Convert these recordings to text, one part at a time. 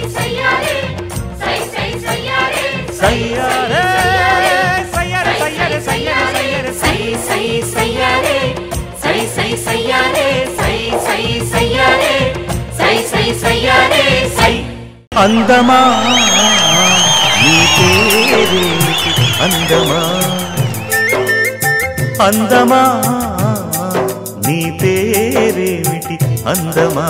సయ్యారే సై సై సయ్యారే సయ్యారే సయ్యారే సయ్యారే సయ్యారే సయ్యారే సై సై సయ్యారే సై సై సయ్యారే సై సై సయ్యారే సై సై సయ్యారే సై అందమా నీ పేరేమిటి అందమా అందమా నీ పేరేమిటి అందమా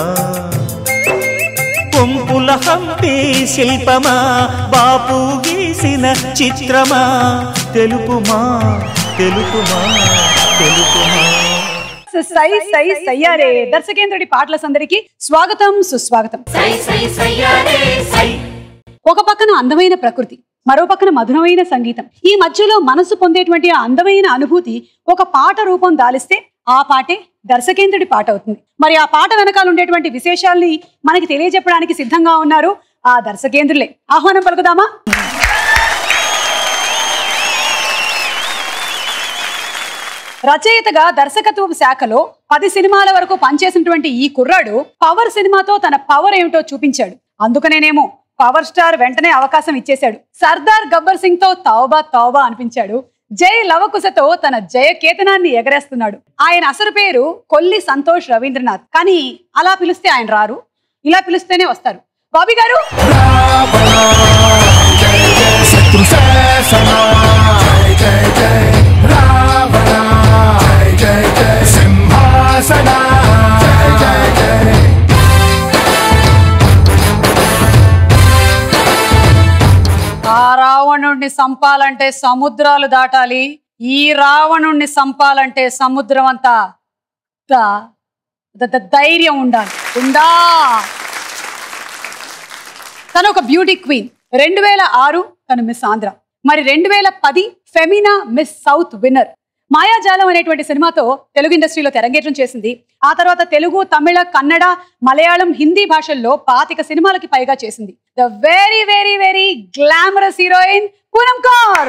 కొంపుల హంపి శిల్పమా బాపు గీసిన చిత్రమా తెలుపుమా తెలుపుమా తెలుపుమా సై సై సయ్యారే దర్శకేంద్రుడి పాటల సందరికి స్వాగతం సుస్వాగతం సై సై సయ్యారే సై ఒక పక్కన అందమైన ప్రకృతి మరో పక్కన మధురమైన సంగీతం ఈ మధ్యలో మనసు పొందేటువంటి ఆ అందమైన అనుభూతి ఒక పాట రూపం దాలిస్తే ఆ పాటే దర్శకేంద్రుడి పాట అవుతుంది మరి ఆ పాట వెనకాల ఉండేటువంటి విశేషాల్ని మనకి తెలియజెప్పడానికి సిద్ధంగా ఉన్నారు ఆ దర్శకేంద్రులే ఆహ్వానం పలుకుదామా రచయితగా దర్శకత్వపు శాఖలో పది సినిమాల వరకు పనిచేసినటువంటి ఈ కుర్రాడు పవర్ సినిమాతో తన పవర్ ఏమిటో చూపించాడు అందుకనేనేమో పవర్ స్టార్ వెంటనే అవకాశం ఇచ్చేశాడు సర్దార్ గబ్బర్ సింగ్ తో తౌబా తౌబా అనిపించాడు జై లవకుశతో తన జయ కేతనాన్ని ఎగరేస్తున్నాడు ఆయన అసలు పేరు కొల్లి సంతోష్ రవీంద్రనాథ్ కానీ అలా పిలిస్తే ఆయన రారు ఇలా పిలిస్తేనే వస్తారు బాబీ గారు శత్రు శాసన జయ జయ జయ రావణ జయ జయ జయ సింహాసన జయ జయ జయ ఆ రావణుణ్ణి సంపాలంటే సముద్రాలు దాటాలి ఈ రావణుణ్ణి సంపాలంటే సముద్రం అంతా ద- ద- ద- ధైర్యం ఉండాలి ఉందా తను ఒక బ్యూటీ క్వీన్ రెండు వేల ఆరు తను మిస్ ఆంధ్ర మరి రెండు వేల పది ఫెమినా మిస్ సౌత్ విన్నర్ మాయాజాలం అనేటువంటి సినిమాతో తెలుగు ఇండస్ట్రీలో తెరంగేట్రం చేసింది ఆ తర్వాత తెలుగు తమిళ కన్నడ మలయాళం హిందీ భాషల్లో పాతిక సినిమాలకి పైగా చేసింది the very very very glamorous heroine Poonam Kaur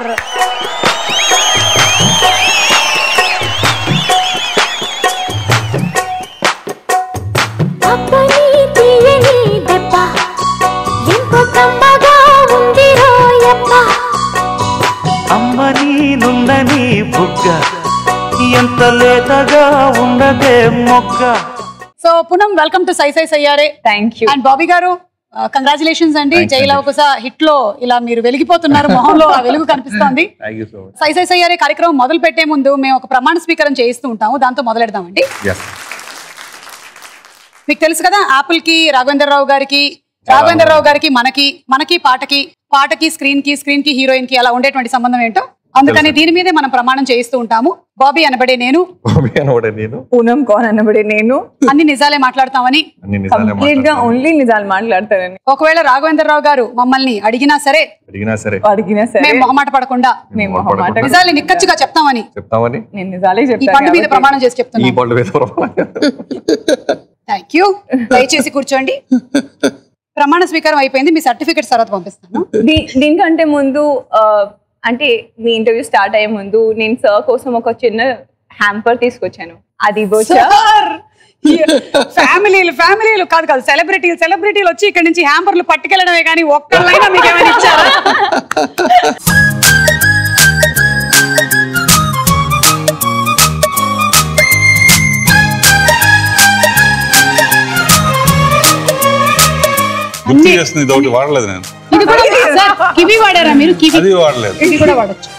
అప్పని తీయని దెబ్బ ఎంత కమ్మగా ఉంది రోయప్ప అమ్మ నీనుందని బుగ్గ ఎంత లేతగా ఉన్నదే మొగ్గ so Poonam welcome to Sye Sye Sayyare thank you and Bobby garu congratulations అండి Thanks జై అండి. లవకుశ హిట్ లో ఇలా మీరు వెలిగిపోతున్నారు మొహంలో ఆ వెలుగు కనిపిస్తోంది thank you so much Sye Sye Sayyare కార్యక్రమం మొదలు పెట్టే ముందు మేము ఒక ప్రమాణ స్వీకారం చేయిస్తూ ఉంటాము దాంతో మొదలెడదామండి ఎస్ మీకు తెలుసు కదా యాపిల్ కి రాఘవేంద్రరావు గారికి రాఘవేంద్రరావు గారికి మనకి మనకి పాటకి పాటకి స్క్రీన్ కి స్క్రీన్ కి హీరోయిన్ కి అలా ఉండేటువంటి సంబంధం ఏంటో అందుకని దీని మీదే మనం ప్రమాణం చేయిస్తూ ఉంటాము బాబీ అనబడే నేను బాబీ అనబడే నేను పూనం కౌన్ అనబడే నేను అన్ని నిజాలే మాట్లాడతామని అన్ని నిజాలే కంప్లీట్ గా మాట్లాడతాను. ఓన్లీ నిజాలు మాట్లాడతానని ఒకవేళ రాఘవేంద్రరావు గారు మమ్మల్ని అడిగినా సరే అడిగినా సరే అడిగినా సరే మేము మొహమాట పడకుండా మేము మొహమాట మొహమాట పడకుండా. నిజాలు నిక్కచ్చిగా చెప్తామని చెప్తామని నేను నిజాలే ఈ చెప్తాను పండు మీద కాబట్టి ప్రమాణం చేసి ఈ చెప్తున్నాను బళ్ళు వేసుకోవడం థ్యాంక్ యూ దయచేసి కూర్చోండి ప్రమాణ స్వీకారం అయిపోయింది మీ సర్టిఫికెట్ తర్వాత పంపిస్తాను దీ- దీనికంటే ముందు ఆ, అంటే మీ ఇంటర్వ్యూ స్టార్ట్ అయ్యే ముందు నేను సార్ కోసం ఒక చిన్న హ్యాంపర్ తీసుకొచ్చాను అది ఇవ్వచ్చా ఫ్యామిలీలు ఫ్యామిలీలు కాదు కాదు సెలబ్రిటీలు సెలబ్రిటీలు వచ్చి ఇక్కడ నుంచి హ్యాంపర్లు పట్టుకెళ్ళడమే కానీ ఒక్కళ్ళైనా మీకు ఏమైనా ఇచ్చారా గుర్తు చేస్తుంది ఇది ఒకటి వాడలేదు నేను ఇది కూడా సార్ కివి వాడారా మీరు కివి అది వాడలేదు ఇది కూడా వాడచ్చు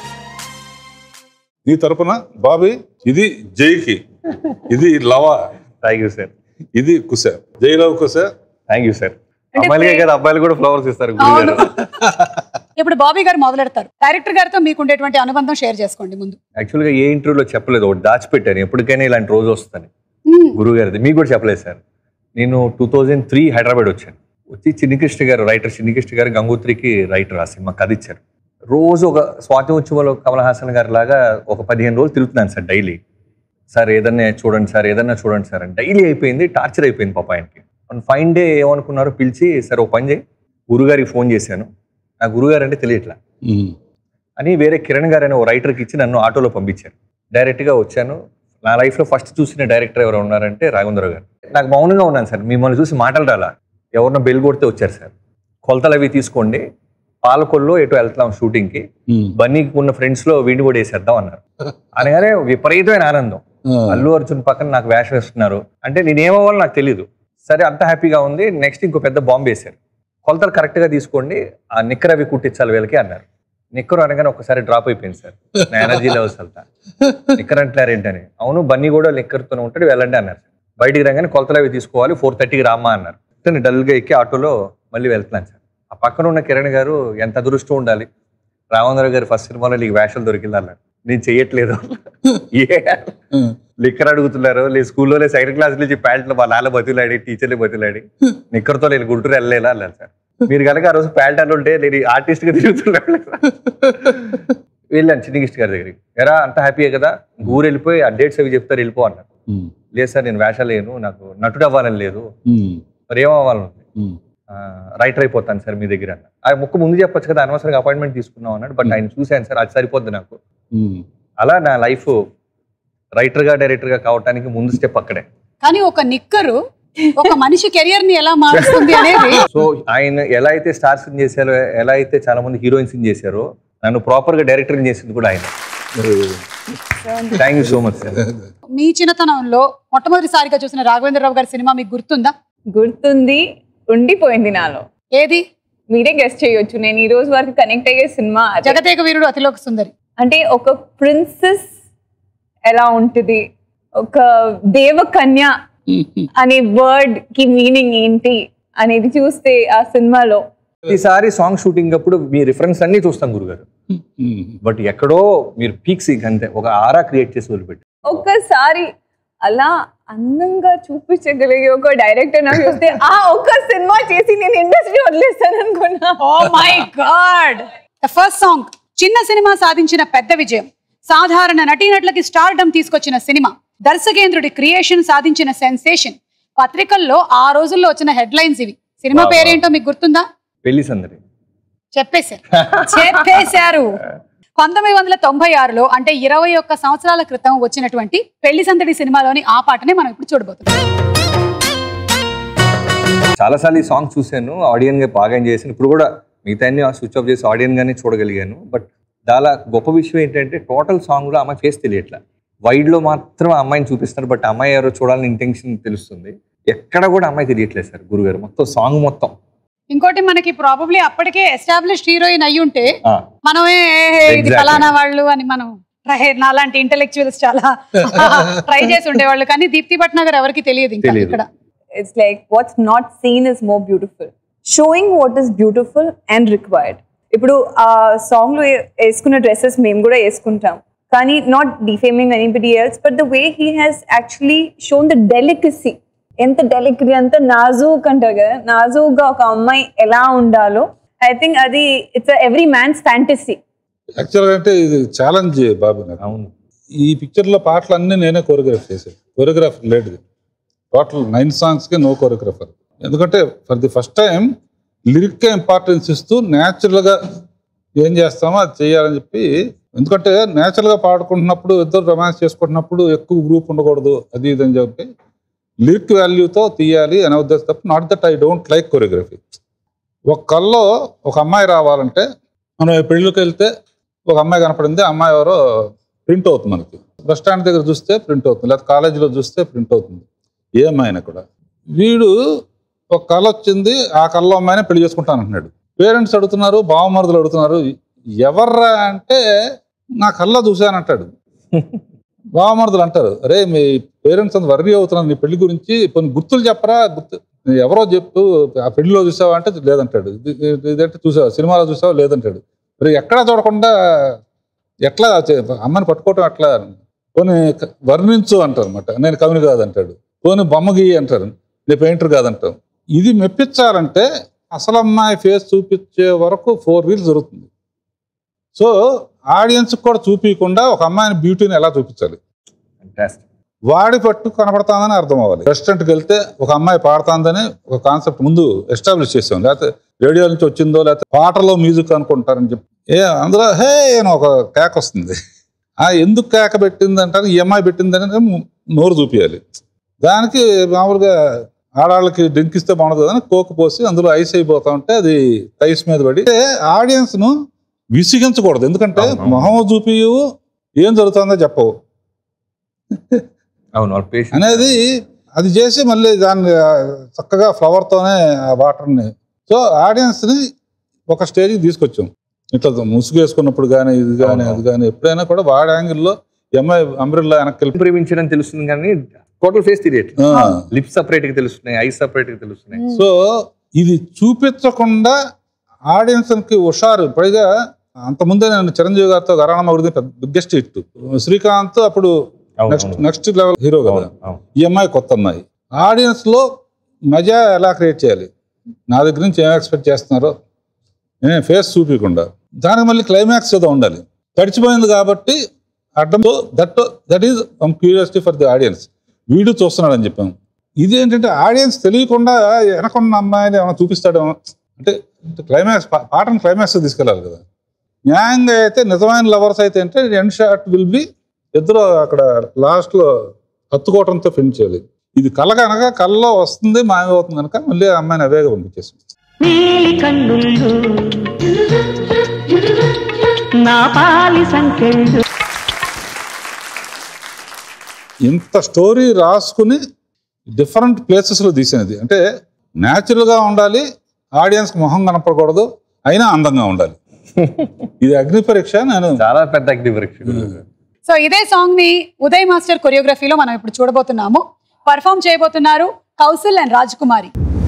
నీ తరపున బాబీ ఇది జైకి ఇది లవ థ్యాంక్ యూ సార్ ఇది Kusa Jai Lava Kusa thank you sir అమ్మాయిలకే కదా అబ్బాయిలు కూడా ఫ్లవర్స్ ఇస్తారు అవును గురుగారు ఇప్పుడు బాబీ గారు మొదలెడతారు డైరెక్టర్ గారితో మీకు ఉండేటువంటి అనుబంధం షేర్ చేసుకోండి ముందు యాక్చువల్గా ఏ ఇంటర్వ్యూలో చెప్పలేదు ఒకటి దాచిపెట్టాను ఎప్పటికైనా ఇలాంటి రోజు వస్తాను మ్మ్. గురువు గారిది మీకు కూడా చెప్పలేదు సార్ నేను టూ థౌజండ్ త్రీ హైదరాబాద్ వచ్చాను వచ్చి చిన్నికృష్ణ గారు రైటర్ చిన్నికృష్ణ గారు గంగోత్రికి రైటర్ ఆ సినిమా కథ ఇచ్చారు రోజు ఒక స్వాతి ఉత్సవంలో కమల్ హాసన్ గారి లాగా ఒక పదిహేను రోజులు తిరుగుతున్నాను సార్ డైలీ సార్ ఏదన్నా చూడండి సార్ ఏదన్నా చూడండి సార్ అని డైలీ అయిపోయింది టార్చర్ అయిపోయింది పాప ఆయనకి ఫైన్ డే ఏమనుకున్నారో పిలిచి సార్ ఒక పని చేయి గురుగారికి ఫోన్ చేశాను నా గురుగారు అంటే తెలియట్లా అని వేరే కిరణ్ గారు అనే ఓ రైటర్కి ఇచ్చి నన్ను ఆటోలో పంపించారు డైరెక్ట్గా వచ్చాను నా లైఫ్లో ఫస్ట్ చూసిన డైరెక్టర్ ఎవరు ఉన్నారంటే రాఘవేంద్ర గారు నాకు మౌనంగా ఉన్నాను సార్ మిమ్మల్ని చూసి మాటలు రాలా ఎవరినో బెల్ కొడితే వచ్చారు సార్ కొలతలు అవి తీసుకోండి పాలకొల్లో ఎటు వెళ్తాం షూటింగ్ కి ఉమ్. బన్నీకి ఉన్న ఫ్రెండ్స్ లో వీడిని కూడా వేసేద్దాం అన్నారు అనగానే విపరీతమైన ఆనందం ఆ. అల్లు అర్జున్ పక్కన నాకు వేషం వేస్తున్నారు అంటే నేనేమవ్వాలో నాకు తెలియదు సరే అంత హ్యాపీగా ఉంది నెక్స్ట్ ఇంకో పెద్ద బాంబు వేశారు కొలతలు కరెక్ట్ గా తీసుకోండి ఆ నిక్కర్ అవి కుట్టించాలి వీళ్ళకి అన్నారు నిక్కర్ అనగానే ఒకసారి డ్రాప్ అయిపోయింది సార్ నా ఎనర్జీ లెవెల్స్ అంతా నిక్కర్ అంటున్నారు ఏంటని అవును బన్నీ కూడా నిక్కర్తోనే ఉంటాడు వెళ్ళండి అన్నారు బయటికి రాగానే కొలతలు అవి తీసుకోవాలి ఫోర్ థర్టీకి రామ్మా అన్నారు నేను డల్గా ఎక్కి ఆటోలో మళ్ళీ వెళ్తున్నాను సార్ ఆ పక్కన ఉన్న కిరణ్ గారు ఎంత అదృష్టం ఉండాలి రామచంద్ర గారు ఫస్ట్ సినిమాలో నీకు వేషాలు దొరికింది అన్నారు నేను చెయ్యట్లేదు ఏ ఉమ్. లిక్కర్ అడుగుతున్నారు లేదు స్కూల్లో సెకండ్ క్లాస్ నుంచి ప్యాంట్లు మా నాన్న బతులాడి టీచర్లు బతులాడి నిక్కర్తో నేను గుంటూరు వెళ్ళలేలా అన్నారు సార్ మీరు కనుక ఆ రోజు ప్యాంట్ అని ఉంటే నేను ఆర్టిస్ట్ గా తిరుగుతున్నాను వెళ్ళాను చిన్నగిస్ట్ గారి దగ్గరికి ఎరా అంత హ్యాపీయే కదా ఊరు వెళ్ళిపోయి ఆ డేట్స్ అవి చెప్తారు వెళ్ళిపో అన్నారు ఉమ్. లేదు సార్ నేను వేషాలు లేను నాకు నటుడు అవ్వాలని లేదు ఉమ్. మరి ఏమవ్వాలని ఉంది ఉమ్. రైటర్ అయిపోతాను సార్ మీ దగ్గర అన్న ఆ ముక్కు ముందు చెప్పొచ్చు కదా అనవసరంగా అపాయింట్మెంట్ తీసుకున్నాం అన్నాడు బట్ ఆయన చూశాను సార్ అది సరిపోద్ది నాకు ఉమ్. అలా నా లైఫ్ రైటర్ గా డైరెక్టర్ గా కావటానికి ముందు స్టెప్ అక్కడే కానీ ఒక నిక్కరు ఒక మనిషి కెరియర్ ని ఎలా మారుస్తుంది అనేది సో ఆయన ఎలా అయితే స్టార్స్ చేశారో ఎలా అయితే చాలా మంది హీరోయిన్స్ చేశారో నన్ను ప్రాపర్ గా డైరెక్టర్ చేసింది కూడా ఆయన thank you so much sir మీ చిన్నతనంలో మొట్టమొదటిసారిగా చూసిన రాఘవేంద్రరావు గారి సినిమా మీకు గుర్తుందా గుర్తుంది ఉండిపోయింది నాలో ఏది మీరే గెస్ట్ చేయొచ్చు నేను ఈ రోజు వరకు కనెక్ట్ అయ్యే సినిమా అదే. జగదేక వీరుడు అతిలోక సుందరి అంటే ఒక ప్రిన్సెస్ ఎలా ఉంటుంది ఒక దేవకన్య అనే వర్డ్ కి మీనింగ్ ఏంటి అనేది చూస్తే ఆ సినిమాలో ఈసారి సాంగ్ షూటింగ్ అప్పుడు మీ రిఫరెన్స్ అన్ని చూస్తాం గురుగారు ఉమ్. బట్ ఎక్కడో మీరు పీక్స్ అంతే ఒక ఆరా క్రియేట్ చేసి వదిలిపెట్టి ఒక్కసారి అలా అందంగా చూపించగలిగే ఒక డైరెక్టర్ నాకు చూస్తే ఆ ఒక్క సినిమా చేసి నేను ఇండస్ట్రీ వదిలేస్తాను అనుకున్నా oh my God the first song చిన్న సినిమా సాధించిన పెద్ద విజయం సాధారణ నటీనటులకి స్టార్డమ్ తీసుకొచ్చిన సినిమా దర్శకేంద్రుడి క్రియేషన్ సాధించిన సెన్సేషన్ పత్రికల్లో ఆ రోజుల్లో వచ్చిన హెడ్లైన్స్ ఇవి సినిమా Wow, wow. పేరేంటో మీకు గుర్తుందా పెళ్లి సందడి చెప్పేశారు చెప్పేశారు పంతొమ్మిది వందల తొంభై ఆరులో అంటే ఇరవై ఒక్క సంవత్సరాల క్రితం వచ్చినటువంటి పెళ్లి సందడి సినిమాలోని ఆ పాటనే మనం ఇప్పుడు చూడబోతున్నాం చాలాసార్లు ఈ సాంగ్ చూశాను ఆడియన్ గా బాగా ఎంజాయ్ చేశాను ఇప్పుడు కూడా మిగతా అన్ని స్విచ్ ఆఫ్ చేసి ఆడియన్ గానే చూడగలిగాను బట్ చాలా గొప్ప విషయం ఏంటంటే టోటల్ సాంగ్ లో అమ్మాయి ఫేస్ తెలియట్లా వైడ్ లో మాత్రం ఆ అమ్మాయిని చూపిస్తారు బట్ అమ్మాయి ఎవరో చూడాలని ఇంటెన్షన్ తెలుస్తుంది ఎక్కడ కూడా అమ్మాయి తెలియట్లేదు సార్ గురుగారు మొత్తం సాంగ్ మొత్తం ఇంకోటి మనకి ప్రాబబ్లీ అప్పటికే ఎస్టాబ్లిష్డ్ హీరోయిన్ అయ్యి ఉంటే ఆ, మనమే "ఏ, ఇది Exactly. ఫలానా వాళ్ళు అని మనం try- నాలాంటి ఇంటెలెక్చువల్స్ చాలా ట్రై చేసి ఉండేవాళ్ళు కానీ దీప్తి భట్నాగర్ ఎవరికి తెలియదు ఇంకా తెలియదు. ఇక్కడ it's like what's not seen is more beautiful showing what is beautiful and required ఇప్పుడు ఆ సాంగ్ లో ఏ- వేసుకున్న డ్రెస్సెస్ మేము కూడా వేసుకుంటాం కానీ not defaming anybody else but the way he has actually shown the delicacy ఎంత డెలికరీ అంత నాజూక్ అంటారు కదా నాజూక్గా ఒక అమ్మాయి ఎలా ఉండాలో ఐ థింక్ అది ఇట్స్ ఎవ్రీ మ్యాన్స్ ఫ్యాంటసీ యాక్చువల్గా అంటే ఇది ఛాలెంజ్ బాబు నాకు అవును ఈ పిక్చర్లో పాటలు అన్నీ నేనే కోరియోగ్రాఫ్ చేశాను కోరియోగ్రాఫర్ లేడు టోటల్ నైన్ సాంగ్స్కి నో కోరియోగ్రాఫర్ ఎందుకంటే ఫర్ ది ఫస్ట్ టైం లిరిక్కే ఇంపార్టెన్స్ ఇస్తూ న్యాచురల్గా ఏం చేస్తామో అది చేయాలని చెప్పి ఎందుకంటే న్యాచురల్గా పాడుకుంటున్నప్పుడు ఇద్దరు రొమాన్స్ చేసుకుంటున్నప్పుడు ఎక్కువ గ్రూప్ ఉండకూడదు అది ఇది అని చెప్పి లిరిక్ వాల్యూతో తీయాలి అనే ఉద్దేశం తప్ప not that I don't like choreography ఒక కల్లో ఒక అమ్మాయి రావాలంటే మనం పెళ్ళికి వెళ్తే ఒక అమ్మాయి కనపడింది ఆ అమ్మాయి ఎవరో ప్రింట్ అవుతుంది మనకి బస్ స్టాండ్ దగ్గర చూస్తే ప్రింట్ అవుతుంది లేదా కాలేజీలో చూస్తే ప్రింట్ అవుతుంది ఏ అమ్మాయినా కూడా వీడు ఒక కళ వచ్చింది ఆ కళ్ళ అమ్మాయిని పెళ్లి చేసుకుంటాను అంటున్నాడు పేరెంట్స్ అడుగుతున్నారు బావమరుదులు అడుగుతున్నారు ఎవర్రా అంటే నా కళ్ళ చూశానంటాడు బావమరుదులు అంటారు అరే మీ పేరెంట్స్ అంత వర్రీ అవుతున్నారు నీ పెళ్లి గురించి కొన్ని గుర్తులు చెప్పరా గుర్తు ఎవరో చెప్పు ఆ పెళ్లిలో చూసావా అంటే లేదంటాడు ఇది- ఇది- ఇదంటే చూసావా సినిమాలో చూసావా లేదంటాడు మరి ఎక్కడా చూడకుండా ఎట్లా చే- అమ్మని పట్టుకోవటం ఎట్లా పోనీ క- వర్ణించు అంటారు అనమాట నేను కవిని కాదంటాడు పోనీ బొమ్మగి అంటారు నేను పెయింటర్ కాదంటాం ఇది మెప్పించాలంటే అసలు అమ్మాయి ఫేస్ చూపించే వరకు ఫోర్ వీల్స్ జరుగుతుంది సో ఆడియన్స్ కూడా చూపించకుండా ఒక అమ్మాయిని బ్యూటీని ఎలా చూపించాలి ఫ్యాంటాస్టిక్ వాడి పట్టు కనపడుతుందని అర్థం అవ్వాలి రెస్టారెంట్కి వెళ్తే ఒక అమ్మాయి పాడుతుందని ఒక కాన్సెప్ట్ ముందు ఎస్టాబ్లిష్ చేసాం లేకపోతే రేడియో నుంచి వచ్చిందో లేకపోతే పాటలో మ్యూజిక్ అనుకుంటారని చెప్పి ఏ అందులో హే అని ఒక కేక వస్తుంది ఆ ఎందుకు కేక పెట్టింది అంటారు ఈ అమ్మాయి పెట్టిందని ము- నోరు చూపించాలి దానికి మామూలుగా ఆడవాళ్ళకి డ్రింక్ ఇస్తే బాగుంటుంది అని కోక్ పోసి అందులో ఐస్ అయిపోతా ఉంటే అది టైస్ మీద పడి ఆడియన్స్ ను విసిగించకూడదు ఎందుకంటే అవును. మొహం చూపి ఏం జరుగుతుందో చెప్పవు అవును వాళ్ళ పేషెంట్ అనేది అది చేసి మళ్ళీ దాన్ని ఆ, చక్కగా flower తోనే ఆ వాటర్ని సో ఆడియన్స్ని ఒక స్టేజ్కి తీసుకొచ్చాం ఇట్లా ముసుగు వేసుకున్నప్పుడు కానీ ఇది కానీ అవును. అది కానీ ఎప్పుడైనా కూడా వాడి యాంగిల్లో ఎంఐ అంబ్రిల్లా వెనక్కి వెళ్ళి ప్రేమించడం తెలుస్తుంది కానీ టోటల్ ఫేస్ తెలియట్లేదు ఆ, లిప్స్ సపరేట్ గా తెలుస్తున్నాయి ఐస్ సపరేట్ గా తెలుస్తున్నాయి సో ఇది చూపించకుండా ఆడియన్స్కి హుషారు పైగా అంతకుముందే నేను చిరంజీవి గారితో గరాణ మగుడిది పెద్ద బిగ్గెస్ట్ హిట్ శ్రీకాంత్ అప్పుడు అవును, నెక్స్ట్ అవును. నెక్స్ట్ లెవెల్ హీరో కదా అవును, అవును. ఈ అమ్మాయి కొత్త అమ్మాయి ఆడియన్స్ లో మజా ఎలా క్రియేట్ చేయాలి నా దగ్గర నుంచి ఏం ఎక్స్పెక్ట్ చేస్తున్నారో నేను ఫేస్ చూపించకుండా దానికి మళ్ళీ క్లైమాక్స్ ఏదో ఉండాలి తడిచిపోయింది కాబట్టి అడ్డంతో that that is some curiosity for the audience వీడు చూస్తున్నాడు అని చెప్పాము ఇది ఏంటంటే ఆడియన్స్ తెలియకుండా వెనకున్న అమ్మాయిని ఏమైనా చూపిస్తాడేమో అంటే క్లైమాక్స్ పాటను క్లైమాక్స్ తీసుకెళ్ళాలి కదా న్యాయంగా అయితే నిజమైన లవర్స్ అయితే అంటే ఎండ్ షాట్ విల్ బి ఇద్దరు అక్కడ లాస్ట్ లో హత్తుకోవడంతో ఫినిష్ చేయాలి ఇది కళ కనుక కళ్ళలో వస్తుంది మాయమవుతుంది కనుక మళ్ళీ ఆ అమ్మాయిని అవేగా పంపించేసి నీలి కన్నుళ్ళు నా పాలి సంకెళ్ళు ఇంత స్టోరీ రాసుకుని డిఫరెంట్ ప్లేసెస్లో తీసినది అంటే న్యాచురల్గా ఉండాలి ఆడియన్స్కి మొహం కనపడకూడదు అయినా అందంగా ఉండాలి ఇది అగ్ని పరీక్ష నేను చాలా పెద్ద అగ్ని పరీక్ష సో ఇదే సాంగ్ ని ఉదయ్ మాస్టర్ కొరియోగ్రఫీలో మనం ఇప్పుడు చూడబోతున్నాము పర్ఫామ్ చేయబోతున్నారు కౌశల్ అండ్ రాజ్ కుమారి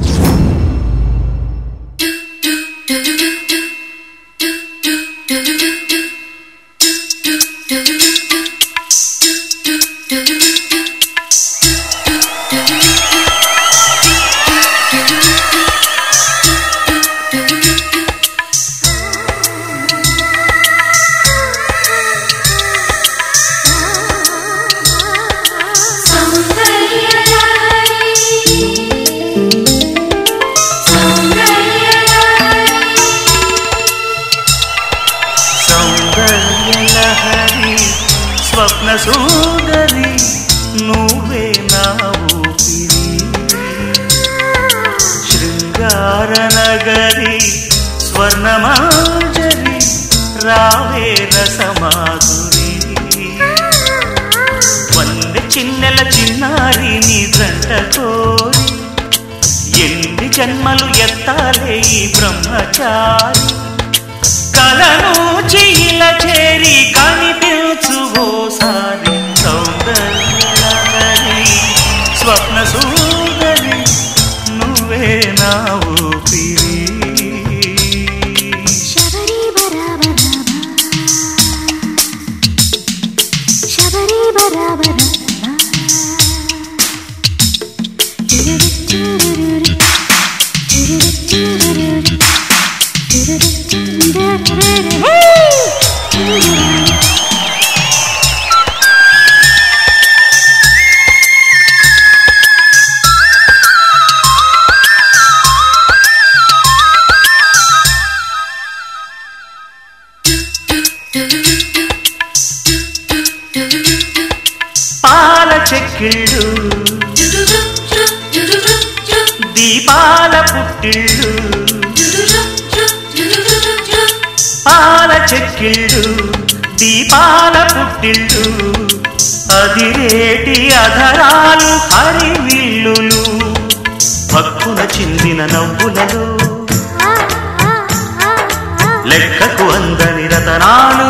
సౌందర్యలహరి స్వప్న సుందరి నువ్వే నా ఊపిరి శృంగార నగరి స్వర్ణమాంజరి రావే రసమాధురి వంద చిన్నెల చిన్నారి నీ దంట కోరి ఎన్ని జన్మలు ఎత్తాలే ఈ బ్రహ్మచారి కలను చీల చేరి కనిపించు ఓసారి సౌందర్యలహరి స్వప్న సుందరి నువ్వే నా ఊపిరి శబరి బరాబరా శబరి బరాబరా పాల చెక్కిళ్ళు దీపాల పుట్టిళ్ళు పాల చెక్కిళ్ళు దీపాల పుట్టిళ్ళు అదిరేటి అధరాలు హరివిల్లులు పక్కున చిందిన నవ్వులలో లెక్కకు అందని రతనాలు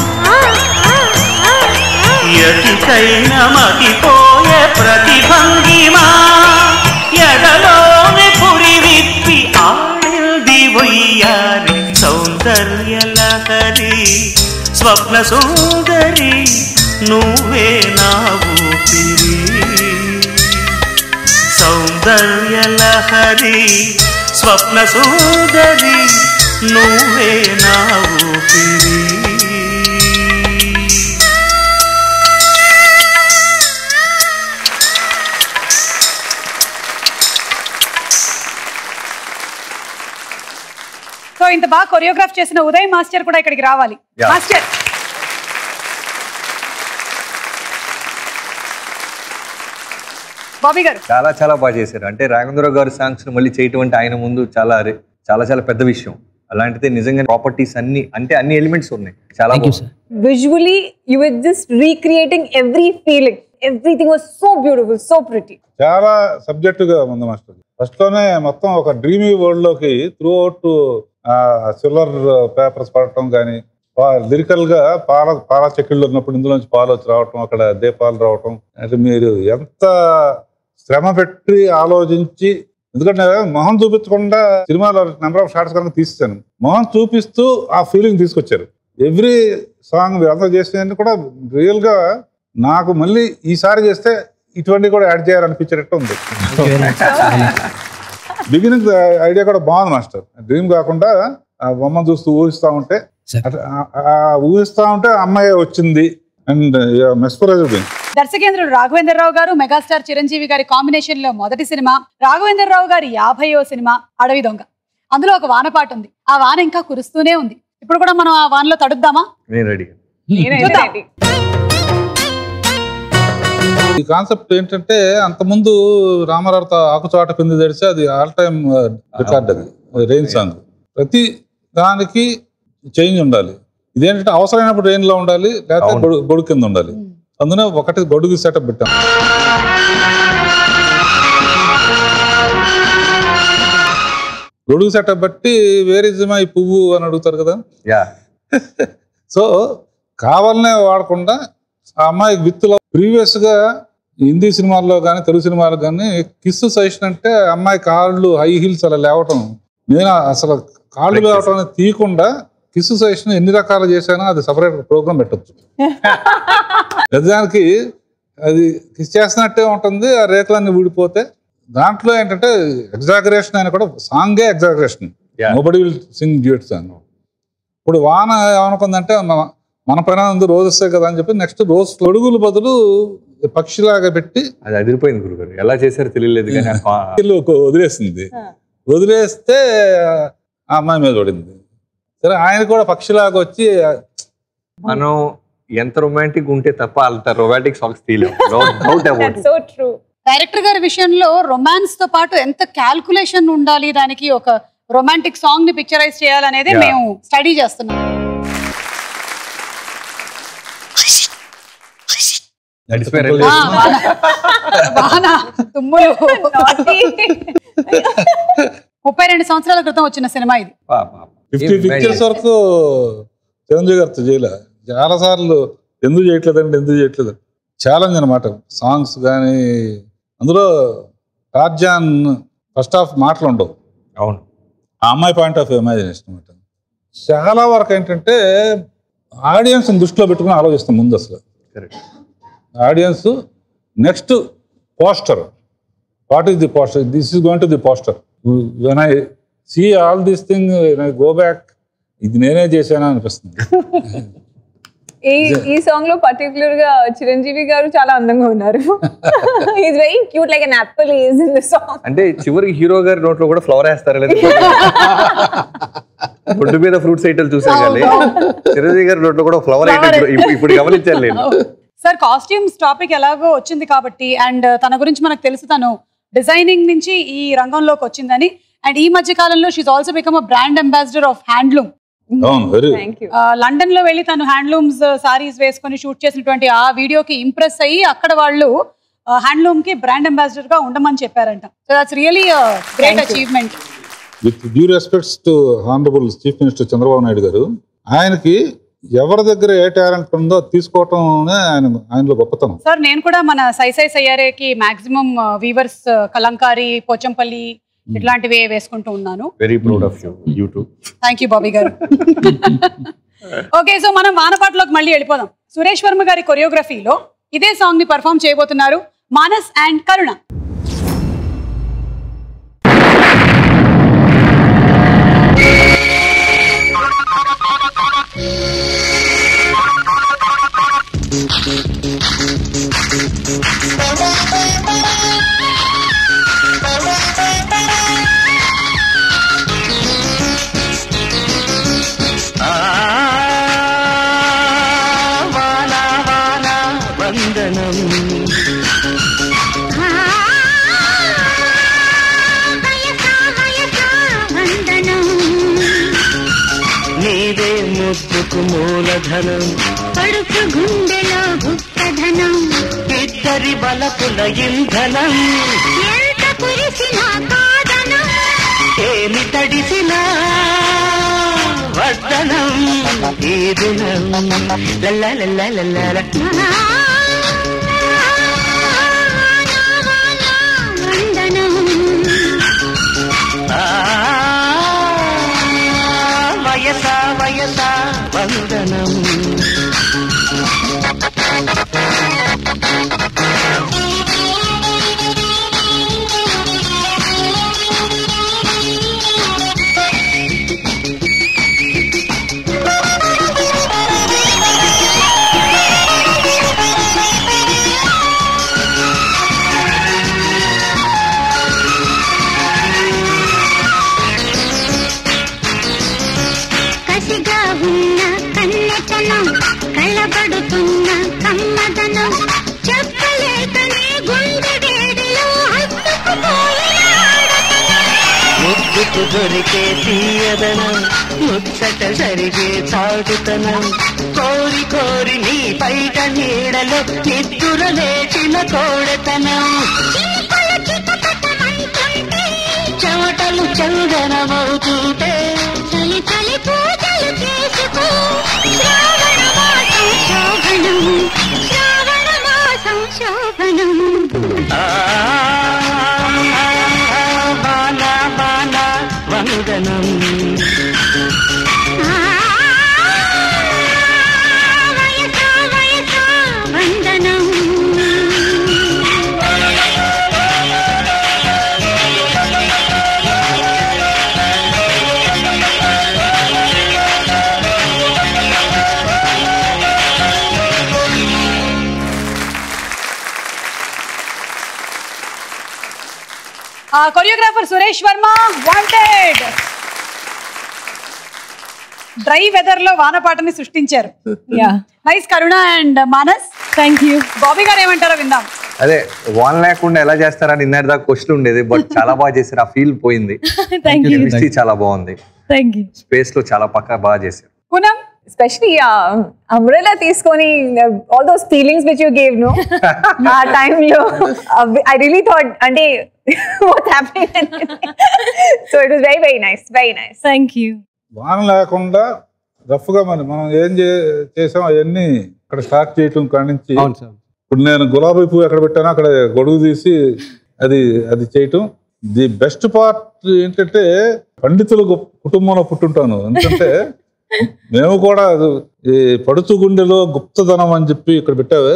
ఎటికైన మతిపోయే ప్రతిభంగిమా ఎడలోని పురి విప్పి ఆడింది వయ్యారి సౌందర్యలహరి స్వప్న సుందరి నువ్వే నా ఊపిరి సౌందర్యలహరి స్వప్న సుందరి నువ్వే నా ఊపిరి సో ఇంత బాగా కొరియోగ్రాఫ్ చేసిన ఉదయ్ మాస్టర్ కూడా ఇక్కడికి రావాలి Yeah. మాస్టర్ బాబీ గారు చాలా చాలా బాగా చేశారు అంటే రాఘవేంద్రరావు గారి సాంగ్స్ మళ్ళీ చేయటం అంటే ఆయన ముందు చాలా రే- చాలా చాలా పెద్ద విషయం అలాంటిది నిజంగా ప్రాపర్టీస్ అన్ని అంటే అన్ని ఎలిమెంట్స్ ఉన్నాయి చాలా థ్యాంక్ యూ బాగుంది. Sir visually you were just recreating every feeling everything was so beautiful so pretty చాలా సబ్జెక్టుగా ఉంది మాస్టర్ ఫస్ట్ లోనే మొత్తం ఒక డ్రీమీ వరల్డ్ లోకి త్రూ అవుట్ సిల్వర్ పేపర్స్ పడటం కానీ లిరికల్ గా పాల పాల చెక్కిళ్ళు ఉన్నప్పుడు ఇందులోంచి పాలు వచ్చి రావటం అక్కడ దీపాలు రావటం అంటే మీరు ఎంత శ్రమ పెట్టి ఆలోచించి ఎందుకంటే మొహం చూపించకుండా సినిమాలో నెంబర్ ఆఫ్ షార్ట్స్ కనుక తీస్తాను మొహం చూపిస్తూ ఆ ఫీలింగ్ తీసుకొచ్చారు ఎవ్రీ సాంగ్ మీరు అందరూ చేసినవన్నీ కూడా రియల్ గా నాకు మళ్ళీ ఈసారి చేస్తే ఇటువంటి కూడా యాడ్ చేయాలనిపించేటట్టు ఉంది బిగినింగ్ ఐడియా కూడా బాగుంది మాస్టర్ డ్రీమ్ కాకుండా ఆ బొమ్మ చూస్తూ ఊహిస్తా ఉంటే Sir. అట్లా ఆ- ఆ ఊహిస్తా ఉంటే అమ్మాయి వచ్చింది అండ్ మెస్పరైజ్డ్ దర్శకేంద్రుడు రాఘవేంద్రరావు గారు మెగాస్టార్ చిరంజీవి గారి కాంబినేషన్ లో మొదటి సినిమా రాఘవేంద్రరావు గారి యాభైవ సినిమా అడవి దొంగ అందులో ఒక వాన పాట ఉంది ఆ వాన ఇంకా కురుస్తూనే ఉంది ఇప్పుడు కూడా మనం ఆ వానలో తడుద్దామా నేను రెడీ నేనైతే చూద్దాం. ready. ఈ కాన్సెప్ట్ ఏంటంటే అంతకుముందు రామారావుతో ఆకుచాట కింద తెడిచి అది ఆల్ టైమ్ రికార్డ్ అది రెయిన్ సాంగ్ ప్రతి దానికి చేంజ్ ఉండాలి ఇదేంటంటే అవసరమైనప్పుడు రెయిన్ లో ఉండాలి లేకపోతే అవును. గొడుగు గొడుగు కింద ఉండాలి అందులో ఒకటి గొడుగు సెటప్ పెట్టాం గొడుగు సెటప్ బట్టి వేరిజమా ఈ పువ్వు అని అడుగుతారు కదా యా సో కావాలనే వాడకుండా ఆ అమ్మాయి విత్తులో ప్రీవియస్ గా హిందీ సినిమాల్లో కానీ తెలుగు సినిమాల్లో కానీ కిస్ సజెషన్ అంటే అమ్మాయి కాళ్ళు హై హీల్స్ అలా లేవటం నేను అసలు కాళ్ళు లేవటం అనేది తీయకుండా కిస్ సజెషన్ ఎన్ని రకాలు చేశానో అది సపరేట్ ప్రోగ్రామ్ పెట్టొచ్చు నిజానికి అది కిస్ చేస్తున్నట్టే ఉంటుంది ఆ రేఖలన్నీ ఊడిపోతే దాంట్లో ఏంటంటే ఎగ్జాగరేషన్ అయినా కూడా సాంగే exaggeration Yeah. Nobody will sing duets అని ఇప్పుడు వాన ఏమనుకుందంటే మన- మన పైన ఉంది రోజు వస్తాయి కదా అని చెప్పి నెక్స్ట్ రోజు తొడుగులు బదులు పక్షిలాగా పెట్టి అది అదిరిపోయింది గురుగారు ఎలా చేశారో తెలియలేదు కానీ ఆ పా- ఇల్లు ఒక వదిలేసింది వదిలేస్తే ఆ అమ్మాయి మీద పడింది సరే ఆయన కూడా పక్షిలాగా వచ్చి మనం ఎంత రొమాంటిక్ ఉంటే తప్ప అంత రొమాంటిక్ సాంగ్స్ తీయలేము doubt about that's so true director గారి విషయంలో రొమాన్స్ తో పాటు ఎంత క్యాల్కులేషన్ ఉండాలి దానికి ఒక రొమాంటిక్ సాంగ్ ని పిక్చరైజ్ చేయాలనేది Yeah. మేము స్టడీ చేస్తున్నాం ఆ, వాన. వాన, తుమ్ములు Naughty. ముప్పై రెండు సంవత్సరాల క్రితం వచ్చిన సినిమా ఇది ఫిఫ్టీ పిక్చర్స్ వరకు చిరంజీవి గారితో చేయలే చాలా సార్లు ఎందుకు చేయట్లేదండి ఎందుకు చేయట్లేదు ఛాలెంజ్ అనమాట సాంగ్స్ కానీ అందులో టార్జాన్ ఫస్ట్ హాఫ్ మాటలు ఉండవు అవును ఆ అమ్మాయి పాయింట్ ఆఫ్ ఇమాజినేషన్ అనమాట చాలా వరకు ఏంటంటే ఆడియన్స్ దృష్టిలో పెట్టుకుని ఆలోచిస్తాం ముందు అసలు correct audience next poster what is the poster this is going to the poster when I see all these thing I go back ఇది నేనే చేశానా అనిపిస్తుంది ఈ ఈ సాంగ్ లో పర్టికులర్ గా చిరంజీవి గారు చాలా అందంగా ఉన్నారు is very cute like an apple is in the song అంటే చివరికి హీరో గారి నోట్లో కూడా ఫ్లవర్ వేస్తారు లేదా బొడ్డు మీద ఫ్రూట్స్ ఐటల్ చూసాను కానీ చిరంజీవి గారి నోట్లో కూడా ఫ్లవర్ ఐటల్ ఇప్పుడు ఇప్పుడు గమనించాను నేను సార్ కాస్ట్యూమ్స్ టాపిక్ ఎలాగో వచ్చింది కాబట్టి అండ్ తన గురించి మనకు తెలుసు తను డిజైనింగ్ నుంచి ఈ రంగంలోకి వచ్చిందని అండ్ ఈ మధ్య కాలంలో she also become a brand ambassador of handloom అవును వెరీ థ్యాంక్ యూ లండన్ లో వెళ్ళి తను హ్యాండ్లూమ్స్ సారీస్ వేసుకొని షూట్ చేసినటువంటి ఆ వీడియోకి ఇంప్రెస్ అయ్యి అక్కడ వాళ్ళు హ్యాండ్లూమ్ కి బ్రాండ్ అంబాసిడర్ గా ఉండమని చెప్పారంట so that's really great achievement with due respects to honourable chief minister Chandrababu Naidu garu ఆయనకి ఎవరి దగ్గర ఏ టాలెంట్ ఉందో అది తీసుకోవటమే ఆయన ఆయనలో గొప్పతనం సార్ నేను కూడా మన సై సై సయ్యారేకి మాక్సిమం వీవర్స్ కలంకారీ పోచంపల్లి ఇట్లాంటివి వేసుకుంటూ ఉన్నాను very proud of you YouTube thank you Bobby garu okay so మనం వానపాటలోకి మళ్ళీ వెళ్ళిపోదాం సురేష్ వర్మ గారి కొరియోగ్రఫీలో ఇదే సాంగ్ ని పర్ఫామ్ చేయబోతున్నారు మానస్ అండ్ కరుణ వాన వాన వందనం ఆ ముద్దుకు మూలధనం పడుచు గుండెలో గుప్తధనం ఇద్దరి బలపుల ఇంధనం ఎంత కురిసిన కాదనం ఏమి తడిసినా వర్ధనం ఈ దినం లల్లలల్లలల్లల. వందనం ఆ, వయసా వయసా వందనం కసిగా ఉన్న కన్నెతనం కళ్ళబడుతున్న కమ్మదనం చెప్పలేకనే గుండె వేడిలో హత్తుకుపోయిన ఆడతనం. ముద్దుకు దొరికే తీయదనం ముచ్చట జరిగే చాటుతనం కోరి కోరి నీ బయట నీడలో నిద్దుర లేచిన కోడతనం చినుకుల చిటపటమంటుంటే, చెమటలు చందనమవుతుంటే చలి చలి పూజలు చేసుకో శ్రావణ మాసం శోభనం శ్రావణ మాసం శోభనం ఆ, బాల బాల వందనం ఆ, వయసా వయసా వందనం ఆ choreographer Suresh Varma wanted dry weather లో వానపాటని సృష్టించారు nice Karuna and Manas thank you Bobby garu ఏమంటారో విందాం అదే వాన్ లేకుండా ఎలా చేస్తారని ఇన్నర్ దాకా క్వశ్చన్ ఉండేది బట్ చాలా బాగా చేశారు ఆ ఫీల్ పోయింది థ్యాంక్ కెమిస్ట్రీ చాలా బాగుంది థ్యాంక్ యూ స్పేస్ లో చాలా పక్కా బాగా చేశారు పూనం ఎస్పెషలీ అంబ్రెలా తీసుకొని all those feelings which you gave no ఆ టైంలో ఐ రియలీ థాట్ అంటే what happening so it was very very nice very nice thank you వాన లేకుండా రఫ్ గా మరి మనం ఏం చే- చేసాం అవన్నీ అక్కడ స్టార్ట్ చేయటం కాడి నుంచి ఇప్పుడు నేను గులాబీ పువ్వు ఎక్కడ పెట్టానో అక్కడ గొడుగు తీసి అది అది చేయటం ది బెస్ట్ పార్ట్ ఏంటంటే పండితుల గొప్ప- కుటుంబంలో పుట్టుంటాను ఎందుకంటే మేము కూడా అది ఈ పడుచు గుండెలో గుప్తధనం అని చెప్పి ఇక్కడ పెట్టావే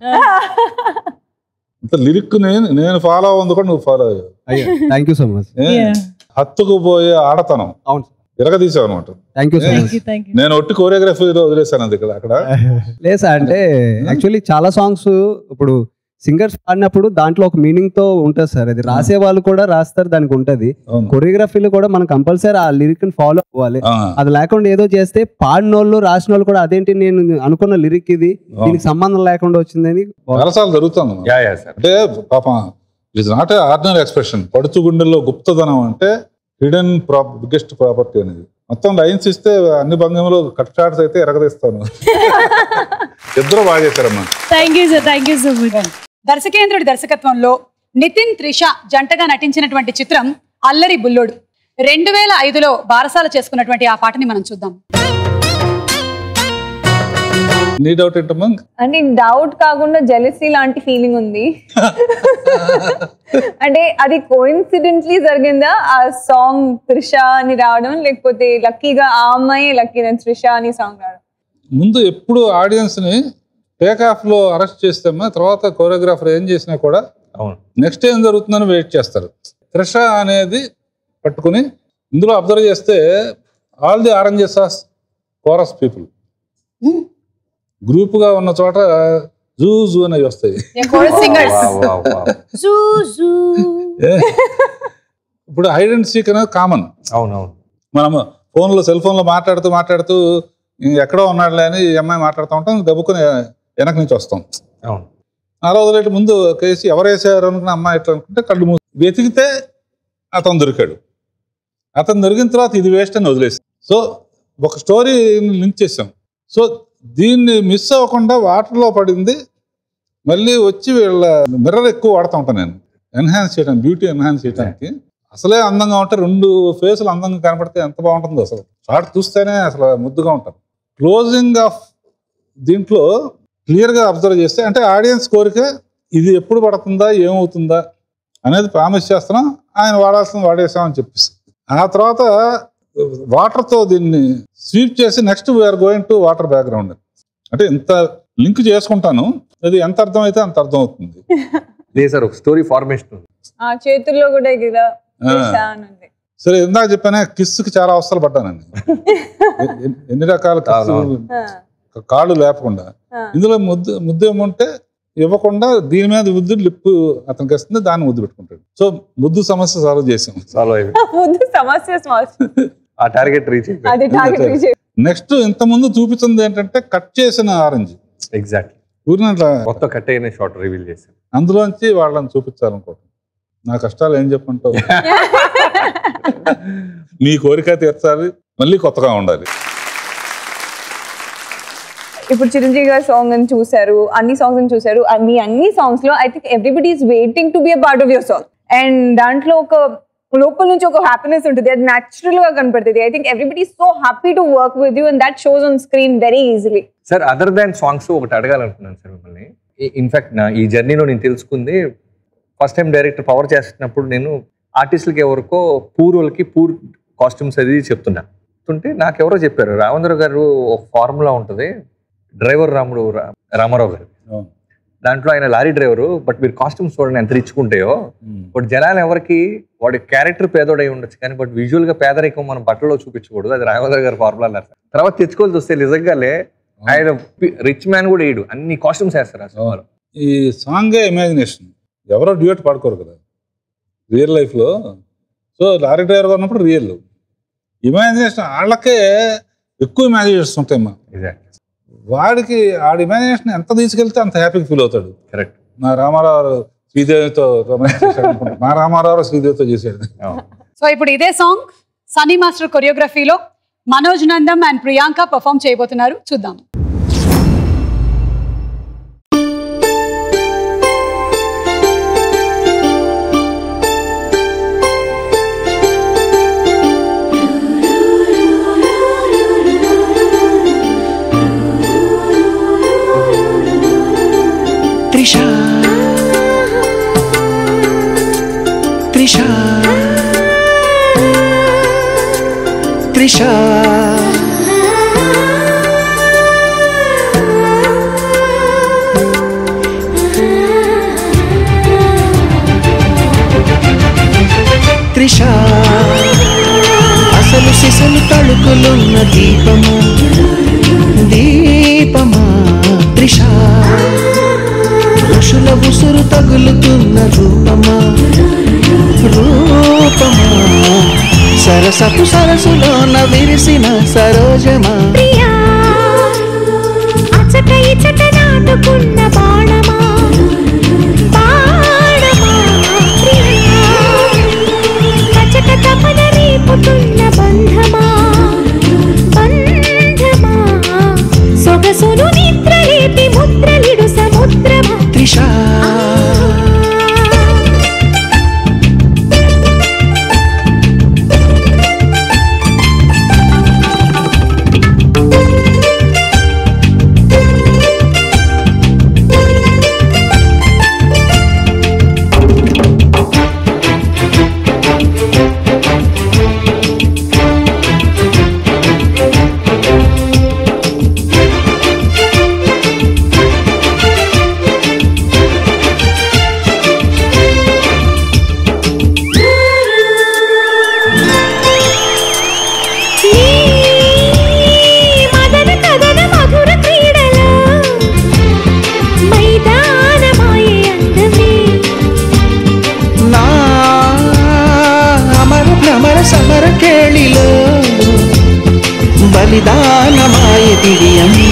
అంత లిరిక్ నేను నేను ఫాలో అవ్వంది కూడా నువ్వు ఫాలో అయ్యావు అయ్యా థ్యాంక్ యూ సో మచ్ ఏ? హత్తుకుపోయే ఆడతనం అవును ఇరగదీసావు అనమాట thank you so much thank నేను ఒట్టి కోరియోగ్రఫీలో వదిలేసాను అది ఇక్కడ అక్కడ లేదు సార్ అంటే యాక్చువల్లీ చాలా సాంగ్స్ ఇప్పుడు సింగర్స్ పాడినప్పుడు దాంట్లో ఒక మీనింగ్ తో ఉంటుంది సార్ అది రాసే వాళ్ళు కూడా రాస్తారు దానికి ఉంటది అవును. కొరియోగ్రఫీలో కూడా మనం కంపల్సరీ ఆ లిరిక్ ని ఫాలో అవ్వాలి ఆ. అది లేకుండా ఏదో చేస్తే పాడినోళ్ళు రాసిన వాళ్ళు కూడా అదేంటి నేను అనుకున్న లిరిక్ ఇది దీనికి సంబంధం లేకుండా వచ్చిందని చాలాసార్లు జరుగుతాను యా యా సార్ అంటే పాపం it's not a ordinary expression పడుచు గుండెల్లో గుప్తధనం అంటే హిడెన్ ప్రాప్ బిగ్గెస్ట్ ప్రాపర్టీ అనేది మొత్తం లైన్స్ ఇస్తే అన్ని భంగిమలో కట్ షాట్స్ అయితే ఎరగదీస్తాను ఇద్దరు బాగా చేశారమ్మా thank you sir thank you so much దర్శకేంద్రుడి దర్శకత్వంలో నితిన్ త్రిష జంటగా నటించినటువంటి చిత్రం అల్లరి బుల్లోడు రెండు వేల ఐదులో బారసాల చేసుకున్నటువంటి ఆ పాటని మనం చూద్దాం నీ డౌట్ ఏంటమ్మా అంటే డౌట్ కాకుండా జెలసీ లాంటి ఫీలింగ్ ఉంది అంటే అది కోయిన్సిడెంట్లీ జరిగిందా ఆ సాంగ్ త్రిష అని రావడం లేకపోతే లక్కీగా ఆ అమ్మాయి లక్కీ త్రిష అని సాంగ్ రావడం ముందు ఎప్పుడు ఆడియన్స్ ని టేక్ ఆఫ్ లో అరెస్ట్ చేస్తామా తర్వాత కోరియోగ్రాఫర్ ఏం చేసినా కూడా అవును నెక్స్ట్ ఏం జరుగుతుందని వెయిట్ చేస్తారు త్రిష అనేది పట్టుకుని ఇందులో అబ్జర్వ్ చేస్తే all the oranges as chorus people group గా ఉన్న చోట జూ జూ అనేవి వస్తాయి సింగర్స్ వావ్, వావ్, వావ్. ఏ? ఇప్పుడు హైడ్ అండ్ సీక్ అనేది కామన్ అవునవును మనం ఫోన్లో సెల్ ఫోన్లో మాట్లాడుతూ మాట్లాడుతూ "ఈ ఎక్కడో ఉన్నాడులే అని ఈ అమ్మాయి మాట్లాడుతూ ఉంటాం దెబ్బకుని వెనక నుంచి వస్తాం అవును అలా వదిలేటి ముందు కేసి ఎవరు వేసారు అనుకున్న అమ్మాయి ఎట్లా అనుకుంటే కళ్ళు మూసి వెతికితే అతను దొరికాడు అతను దొరికిన తర్వాత ఇది వేస్ట్ అని వదిలేసి సో ఒక స్టోరీ లింక్ చేసాం సో దీన్ని మిస్ అవ్వకుండా వాటర్లో పడింది మళ్ళీ వచ్చి వీళ్ళ మిర్రర్ ఎక్కువ వాడుతూ ఉంటాను నేను ఎన్హాన్స్ చేయడానికి బ్యూటీ ఎన్హాన్స్ చేయడానికి అసలే అందంగా ఉంటే రెండు ఫేసులు అందంగా కనపడితే ఎంత బాగుంటుందో అసలు షార్ట్ చూస్తేనే అసలు ముద్దుగా ఉంటారు క్లోజింగ్ ఆఫ్ దీంట్లో క్లియర్గా అబ్జర్వ్ చేస్తే అంటే ఆడియన్స్ కోరిక ఇది ఎప్పుడు పడుతుందా ఏమవుతుందా అనేది ప్రామిస్ చేస్తున్నాం ఆయన వాడాల్సింది వాడేసామని చెప్పేసి ఆ తర్వాత వాటర్తో దీన్ని స్వీప్ చేసి next we are going to water background అంటే ఇంత లింక్ చేసుకుంటాను అది ఎంత అర్థమైతే అంత అర్థం అవుతుంది లేదు సార్ ఒక స్టోరీ ఫార్మేషన్ ఉంది ఆ చేతుల్లో కూడా ఇలా ఆ. చేశానండి సరే ఇందాక చెప్పానే కిస్కి చాలా అవస్థలు పడ్డానండి ఎ- ఎ- ఎన్ని రకాల కిస్సులు అవునవును. ఆ, కాళ్ళు లేపకుండా ఆ. ఇందులో ముద్దు ముద్దు ఏమంటే ఇవ్వకుండా దీని మీద ముద్దు లిప్ అతనికి వస్తుంది దాన్ని ముద్దు పెట్టుకుంటాడు సో ముద్దు సమస్య సాల్వ్ చేసాం సాల్వ్ అయిపోయింది ముందు సమస్య సమస్య ఆ టార్గెట్ రీచ్ అయిపోయింది అది టార్గెట్ రీచ్ నెక్స్ట్ ఇంత ముందు చూపించింది ఏంటంటే కట్ చేసిన ఆరెంజ్ ఎగ్జాక్ట్లీ ఊరిని అట్లా మొత్తం కట్ అయిన షార్ట్ రివీల్ చేశాను అందులోంచి వాళ్ళని చూపించాలనుకోవటం నా కష్టాలు ఏం చెప్పంటావు నీ కోరిక తీర్చాలి మళ్ళీ కొత్తగా ఉండాలి ఇప్పుడు చిరంజీవి గారి సాంగ్ అని చూసారు అన్ని సాంగ్స్ అని చూసారు ఆ మీ అన్ని సాంగ్స్ లో I think everybody is waiting to be a part of your song and దాంట్లో ఒక లోపల నుంచి ఒక హ్యాపీనెస్ ఉంటుంది అది న్యాచురల్ గా కనపడుతుంది I think everybody so happy to work with you and that shows on screen very easily sir other than songs ఒకటి అడగాలనుకున్నాను సార్ మిమ్మల్ని ఇన్ఫాక్ట్ నా ఈ జర్నీలో నేను తెలుసుకుంది ఫస్ట్ టైం డైరెక్టర్ పవర్ చేస్తున్నప్పుడు నేను ఆర్టిస్టులకి ఎవరికో పూర్వులకి పూర్ కాస్ట్యూమ్స్ అది చెప్తున్నా చెప్తుంటే నాకెవరో చెప్పారు రామేంద్ర గారు ఒక ఫార్ములా ఉంటుంది డ్రైవర్ రాముడు రా- రామారావు గారు అవును. దాంట్లో ఆయన లారీ డ్రైవరు బట్ మీరు కాస్ట్యూమ్స్ చూడండి ఎంత రిచ్చుకుంటాయో బట్ జనాలు ఎవరికి వాడి క్యారెక్టర్ పేదోడై ఉండొచ్చు కానీ బట్ విజువల్ గా పేదరికం మనం బట్టలో చూపించకూడదు అది రాఘవేంద్ర గారి ఫార్ములా అన్నారు సార్. తర్వాత తెచ్చుకోవాల్సి వస్తే నిజంగానే ఆయన రిచ్ మ్యాన్ కూడా వేయడు అన్ని కాస్ట్యూమ్స్ వేస్తారు ఆ సినిమాలో ఈ సాంగే ఇమాజినేషన్ ఎవరో డ్యూట్ పాడుకోరు కదా రియల్ లైఫ్లో సో లారీ డ్రైవర్గా ఉన్నప్పుడు రియల్ ఇమాజినేషన్ వాళ్ళకే ఎక్కువ ఇమాజినేషన్స్ ఉంటాయి మా ఎగ్జాక్ట్ వాడికి ఆడి ఇమాజినేషన్ ఎంత తీసుకెళ్తే అంత హ్యాపీగా ఫీల్ అవుతాడు కరెక్ట్ మా రామారావు శ్రీదేవితో రొమాన్స్ చేశాడు అనుకుంటా. మా రామారావు శ్రీదేవితో చేశాడు సో ఇప్పుడు ఇదే సాంగ్ సనీ మాస్టర్ కొరియోగ్రఫీలో మనోజ్ నందం అండ్ ప్రియాంక పర్ఫామ్ చేయబోతున్నారు చూద్దాం త్రిషా త్రిషా త్రిషా త్రిషా అసలు సిసలు తళుకులున్న దీపమా దీపమా త్రిషా ఋషుల ఉసురు తగులుతున్న రూపమా రూపమా సరసపు సరసులోన విరిసిన సరోజమా ప్రియా అచట ఇచట నాటుకున్న బాణమా బాణమా ప్రియా కచట తపన రేపుతున్న బంధమా బంధమా సొగసును నిద్ర రేపి ముద్రలిడు సముద్రమా త్రిషా నీ మదన కదన మధుర క్రీడలో మైదానమాయే అందమే నా అమర భ్రమర సమర కేళిలో బలిదానమాయ దివ్యమే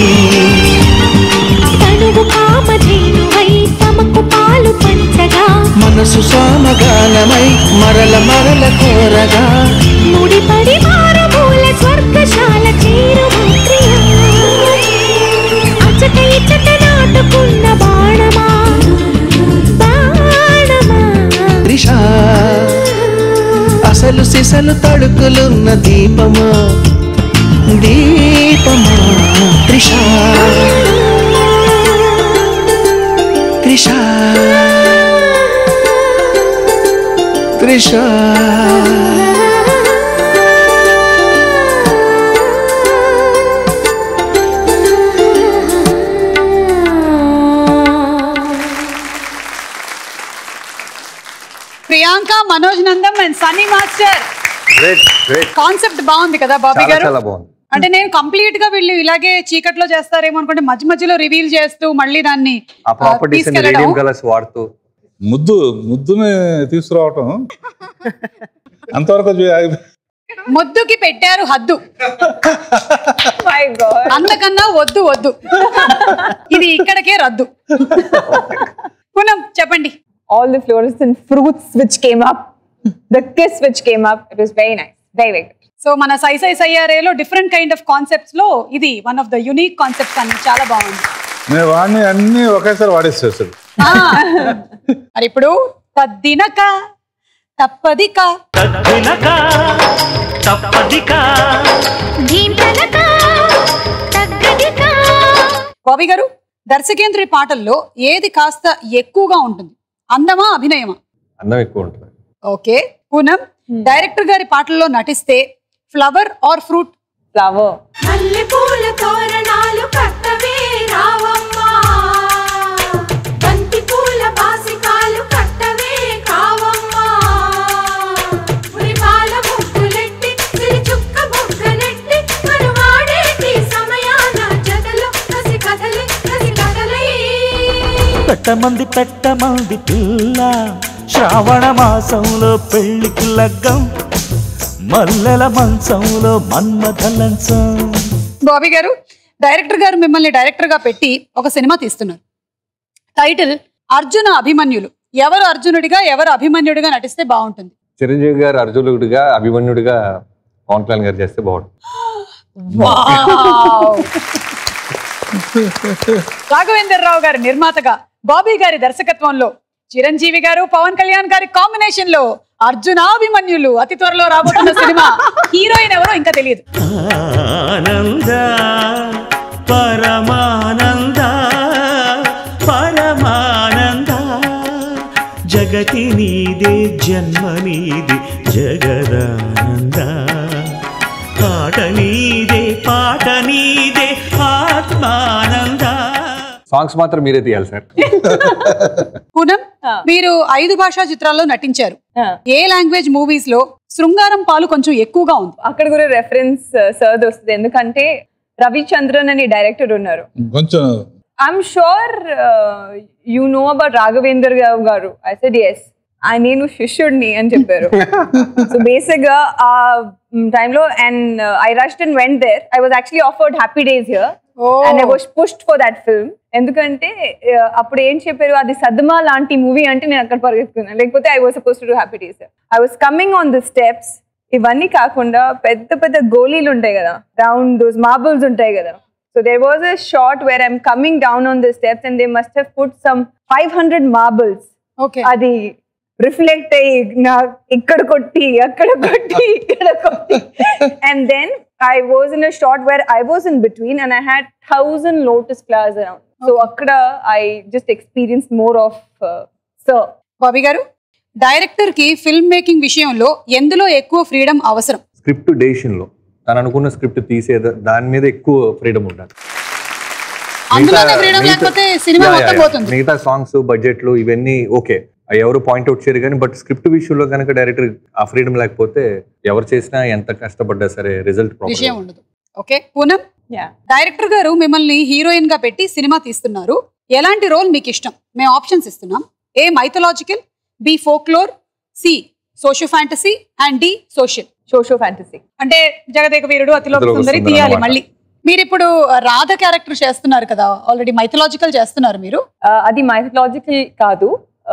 తనువు కామధేనువై తమకు పాలు పంచగా మనసు సామగానమై మరల మరల కోరగా ముడి పరివారమూల స్వర్గశాల చే అసలు తడుకులున్న దీపమా దీపమా Trisha Trisha Trisha Priyanka Manoj Nandam and Sunny master great great concept బాగుంది కదా బాబీ చాలా గారు చాలా బాగుంది అంటే నేను కంప్లీట్ గా వీళ్ళు ఇలాగే చీకట్లో చేస్తారేమో అనుకుంటే మధ్య మధ్యలో రివీల్ చేస్తూ మళ్ళీ దాన్ని ఆ ఆ, ప్రాపర్టీస్ తీసుకెళ్ళడం. రేడియం కలర్స్ వాడుతూ ముద్దు ముద్దుని తీసుకురావటం అంతవరకు చే- ముద్దుకి పెట్టారు హద్దు మై గాడ్ అంతకన్నా వద్దు వద్దు ఇది ఇక్కడికే రద్దు పూనం చెప్పండి all the fluorescent fruits which came up, the kiss which came up, it was very nice. Very, very good. So మన సై సై సయ్యారేలో డిఫరెంట్ కైండ్ ఆఫ్ కాన్సెప్ట్స్ లో ఇది one of the unique concepts అన్ని చాలా బాగుంది నేను వాడిని అన్ని ఒకేసారి వాడేసేసాడు ఆ, మరి ఇప్పుడు తద్దినక తప్పదిక ధీంతనకా తగ్గదికా బాబీ గారు దర్శకేంద్రి పాటల్లో ఏది కాస్త ఎక్కువగా ఉంటుంది అందమా అభినయమా అన్నం ఎక్కువ ఉంటుంది ఓకే పూనం డైరెక్టర్ గారి పాటల్లో నటిస్తే ఫ్లవర్ ఆర్ ఫ్రూట్ Flower. మల్లెపూల తోరణాలు కట్టవే రావమ్మా బంతి పూల బాసికాలు కట్టవే కావమ్మా ఉరిపాల ముగ్గులెట్టి సిరి చుక్క బొగ్గనెట్టి కనువాడేటి సమయాన జగలు కసి కదలి కసి కదలై పెట్టమంది పెట్టమంది పిల్ల శ్రావణ మాసంలో పెళ్లికి లగ్గం మల్లెల మంచంలో మన్మథ లంచం బాబీ గారు డైరెక్టర్ గారు మిమ్మల్ని డైరెక్టర్ గా పెట్టి ఒక సినిమా తీస్తున్నారు టైటిల్ అర్జున అభిమన్యులు ఎవరు అర్జునుడిగా ఎవరు అభిమన్యుడిగా నటిస్తే బాగుంటుంది చిరంజీవి గారు అర్జునుడిగా అభిమన్యుడిగా పవన్ కళ్యాణ్ గారు చేస్తే బాగుంటుంది రాఘవేందర్ రావు గారి నిర్మాతగా బాబీ గారి దర్శకత్వంలో చిరంజీవి గారు పవన్ కళ్యాణ్ గారి కాంబినేషన్ లో అర్జునాభిమన్యులు అతి త్వరలో రాబోతున్న సినిమా హీరోయిన్ ఎవరో ఇంకా తెలియదు ఆనంద పరమానంద పరమానంద జగతి నీదే జన్మ నీది జగదానంద పాట నీదే పాట నీదే ఆత్మానంద సాంగ్స్ మాత్రం మీరే తీయాలి సార్ పూనం మీరు ఐదు భాషా చిత్రాల్లో నటించారు ఏ లాంగ్వేజ్ మూవీస్ లో శృంగారం పాలు కొంచెం ఎక్కువగా ఉంది అక్కడ కూడా రెఫరెన్స్ సర్ది వస్తుంది ఎందుకంటే రవిచంద్రన్ అని డైరెక్టర్ ఉన్నారు కొంచెం I'm sure you know about Raghavendra Rao garu I said yes నేను శిష్యుడిని అని చెప్పారు సో బేసిక్ గా ఆ టైంలో and I rushed and went there I was actually offered Happy Days here and I was pushed for that film ఎందుకంటే uh, అప్పుడు ఏం చెప్పారు అది సద్మా లాంటి మూవీ అంటే నేను అక్కడ పరిగెత్తుకున్నాను లేకపోతే I was suppose to do Happy Days I was coming on the steps ఇవన్నీ కాకుండా పెద్ద పెద్ద గోళీలు ఉంటాయి కదా రౌండ్ దోస్ మార్బుల్స్ ఉంటాయి కదా so there was a short where I'm coming down on the steps and they must have put some five hundred marbles okay అది రిఫ్లెక్ట్ అయ్యి నా ఇక్కడ కొట్టి అక్కడ కొట్టి ఇక్కడ కొట్టి and then I was in a short where I was in between and I had thousand lotus flowers around so అక్కడ I just experience more of sir Bobby garu director కి ఫిల్మ్ మేకింగ్ విషయంలో ఎందులో ఎక్కువ ఫ్రీడమ్ అవసరం స్క్రిప్ట్ డెసిషన్ లో తను అనుకున్న script తీసే దాని మీద ఎక్కువ ఫ్రీడమ్ ఉండాలి అందులోనే ఫ్రీడమ్ మిగతా- లేకపోతే సినిమా యా, యా, మొత్తం యా. పోతుంది మిగతా సాంగ్స్ బడ్జెట్లు ఇవన్నీ ఓకే అవి ఎవరు పాయింట్అవుట్ చేయరు కానీ బట్ స్క్రిప్ట్ విషయంలో కనుక డైరెక్టర్ ఆ ఫ్రీడమ్ లేకపోతే ఎవరు చేసినా ఎంత కష్టపడ్డా సరే రిజల్ట్ విషయం ఉండదు ఓకే పూనం యా డైరెక్టర్ గారు మిమ్మల్ని హీరోయిన్ గా పెట్టి సినిమా తీస్తున్నారు ఎలాంటి రోల్ మీకు ఇష్టం మేము ఆప్షన్స్ ఇస్తున్నాం A mythological B folklore C socio fantasy and D social socio fantasy అంటే జగదేక వీరుడు అతిలోక అతిలోక సుందరి సుందరి తీయాలి అన్నమాట. మళ్ళీ మీరు ఇప్పుడు రాధ క్యారెక్టర్ చేస్తున్నారు కదా ఆల్రెడీ మైథలాజికల్ చేస్తున్నారు మీరు అది మైథలాజికల్ కాదు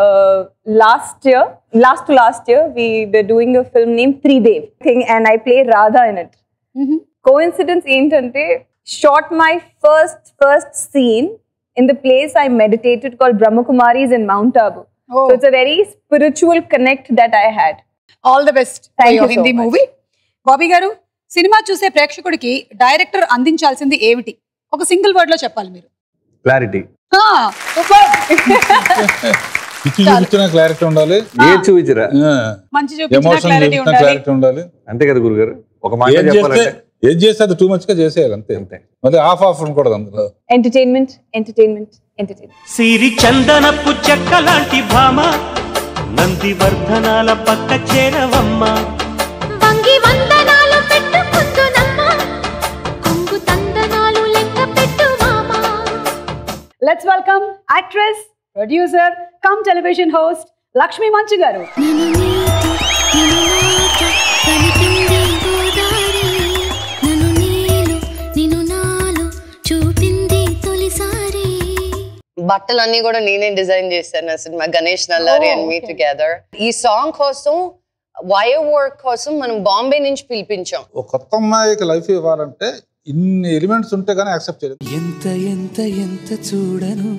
last year last to last year we were doing a film name Tridev thing and I play Radha in it coincidence ఏంటంటే short my first first scene in the place I meditated call Brahma Kumaris in Mount Abu Oh. So it's a very spiritual connect that I had all the best Thank you so Hindi much. Movie Bobby garu సినిమా చూసే ప్రేక్షకుడికి director అందించాల్సింది ఏమిటి ఒక single word లో చెప్పాలి మీరు clarity ఆ, super. పిచ్చి చూపించిన క్లారిటీ ఉండాలి ఏ చూపించరా ఆ, మంచి చూపించిన ఎమోషన్ క్లారిటీ చూపించిన ఉండాలి క్లారిటీ ఉండాలి అంతే కదా గురుగారు ఒక మాట ఏం చేస్తే చెప్పాలంటే ఏం చేస్తే అది టూ మచ్ గా చేసేయాలి అంతే అంతే మళ్ళీ ఆఫ్ ఆఫ్ ఉండకూడదు అందులో ఎంటర్టైన్మెంట్ ఎంటర్టైన్మెంట్ ఎంటర్టైన్మెంట్ సిరి చందనపు చెక్క లాంటి భామ నందివర్ధనాల పక్క చేరవమ్మ వంగి వందనాలు పెట్టుకుందునమ్మా కొంగు తందనాలు లెక్క పెట్టు మామా let's welcome actress producer cum television host Lakshmi Manchu garu నిన్ను నీతో నిన్ను నాతో కలిపింది గోదారి నన్ను నీలో నిన్ను నాలో చూపింది తొలిసారి బట్టలన్నీ కూడా నేనే డిజైన్ చేశాను ఆ సినిమా గణేష్ నల్లారి Oh, అండ్ మీ okay. టుగెదర్ ఈ సాంగ్ కోసం వైర్ వర్క్ కోసం మనం బాంబే నుంచి పిలిపించాం ఒక కొత్త అమ్మాయికి లైఫ్ ఇవ్వాలంటే ఇన్ని ఎలిమెంట్స్ ఉంటే కానీ యాక్సెప్ట్ చేయలేదు ఎంత ఎంత ఎంత చూడను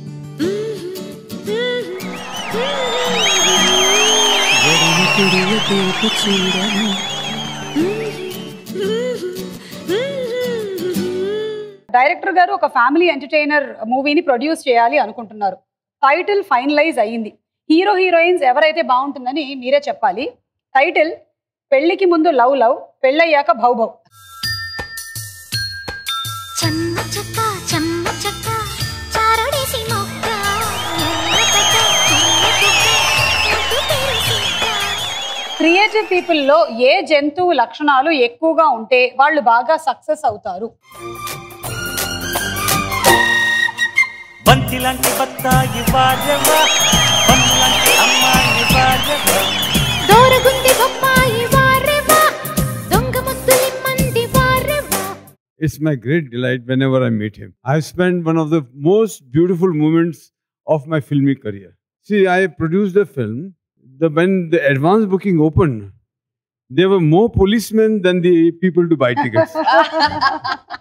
ఎడమ కుడియ తోపు చూడను డైరెక్టర్ గారు ఒక ఫ్యామిలీ ఎంటర్టైనర్ మూవీని ప్రొడ్యూస్ చేయాలి అనుకుంటున్నారు టైటిల్ ఫైనలైజ్ అయ్యింది హీరో హీరోయిన్స్ ఎవరైతే బాగుంటుందని మీరే చెప్పాలి టైటిల్ పెళ్లికి ముందు లవ్ లవ్ పెళ్ళయ్యాక భౌ భౌ చెమ్మ చెక్క చెమ్మ చెక్క చారడేసి మొక్క ఎర్రపట్ట ఎర్రపట్ట ముద్దు తెరుసిక్క క్రియేటివ్ పీపుల్లో ఏ జంతువు లక్షణాలు ఎక్కువగా ఉంటే వాళ్ళు బాగా సక్సెస్ అవుతారు బంతి లాంటి బత్తాయి వారవా బంతి లాంటి అమ్మాయి వారవా దూరగుంది బొప్పాయి వారెవా దొంగ ముద్దులిమ్మంది వారెవా It's my great delight whenever I meet him. I've spent one of the most beautiful moments of my filmic career. See, I produced a film. The, when the advance booking opened, there were more policemen than the people to buy tickets.